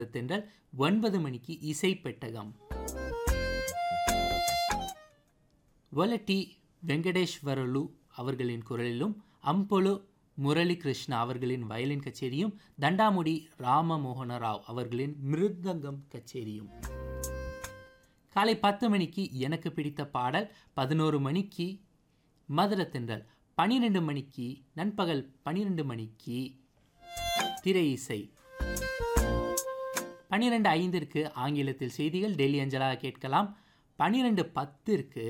தென்றல் ஒன்பது மணிக்கு இசை பெட்டகம் வொலட்டி வெங்கடேஸ்வரலு அவர்களின் குரலிலும் அம்பொலு முரளி கிருஷ்ணா அவர்களின் வயலின் கச்சேரியும் தண்டாமுடி ராமமோகன ராவ் அவர்களின் மிருதங்கம் கச்சேரியும் காலை பத்து மணிக்கு எனக்கு பிடித்த பாடல் பதினோரு மணிக்கு மதுர தென்றல் பனிரெண்டு மணிக்கு நண்பகல் பனிரெண்டு மணிக்கு திரை இசை பனிரெண்டு ஐந்திற்கு ஆங்கிலத்தில் செய்திகள் டெல்லி அஞ்சலாக கேட்கலாம் பனிரெண்டு பத்திற்கு